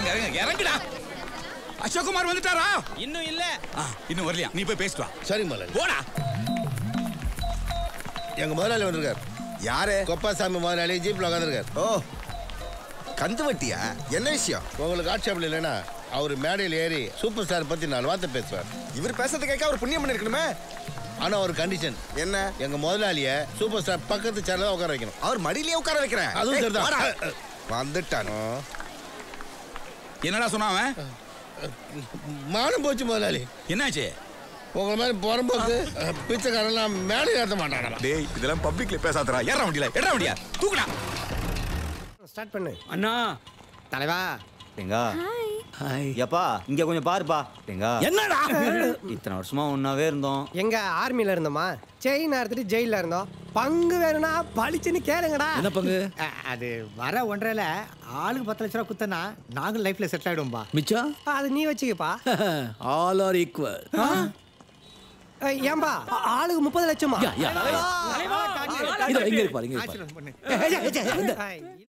இறங்கு இறங்கு இறங்குடா அசோக்குமார் வந்துட்டாரா இன்னும் இல்ல ஆ, இன்னும் வரலையா நீ போய் பேசிட்டு வா சரிங்க முதலாளி போடா எங்க முதலாளி வந்திருக்காரு யாரு கொப்பாசாமி முதலாளி ஜீப்ல உட்காந்துருக்காரு ஓ கந்து வட்டியா என்ன விஷயம் உங்களுக்கு ஆட்சேபம் இல்லைன்னா அவர் மேடையில் ஏறி சூப்பர் ஸ்டார் பத்தி நாலு வார்த்தை பேசுவார் இவர் பேசுறது கேட்க அவர் புண்ணியம் பண்ணிருக்கணுமே ஆனா ஒரு கண்டிஷன் என்ன எங்க முதலாளிய சூப்பர் ஸ்டார் பக்கத்து சேர்ல உட்கார வைக்கணும் அவர் மடியிலேயே உட்கார வைக்கிறேன் அதுவும் ஏய், சரிதான். வாடா. வந்துட்டான் என்னடா சொன்னான் அவன் மானம் போச்சு முதலாளி என்னாச்சு உங்களை மாதிரி புறம்போக்கு பிச்சைக்காரெல்லாம் மேடை ஏற்ற மாட்டாங்க டேய் இதெல்லாம் பப்ளிக்ல பேசாதடா ஏற வண்டியில ஏற வண்டியா தூக்குடா ஸ்டார்ட் பண்ணு அண்ணா தலைவா எங்கா எப்பா இங்க கொஞ்சம் பாருப்பா எங்கா என்னடா இத்தனை வருஷமா ஒன்னாவே இருந்தோம் எங்க ஆர்மில இருந்தோமா செயின் அறுத்துட்டு ஜெயில இருந்தோம் பங்கு வேணும்னா பளிச்சுன்னு கேளுங்கடா என்ன பங்கு அ- அது வர ஒன்றரைல ஆளுக்கு பத்து லட்ச ரூபா குத்தனா நாங்களும் லைஃப்ல செட்டில் ஆயிடுவோம்பா மிச்சம் அது நீ வச்சுக்கப்பா ஆல் ஆர் ஈக்குவல் ஏய், ஏம்பா ஆளுக்கு முப்பது லட்சமா யா, யா. இதோ இங்க இருக்கு பாரு இங்க இருக்கு பாரு ஆசீர்வாதம் பண்ணு ஏய்,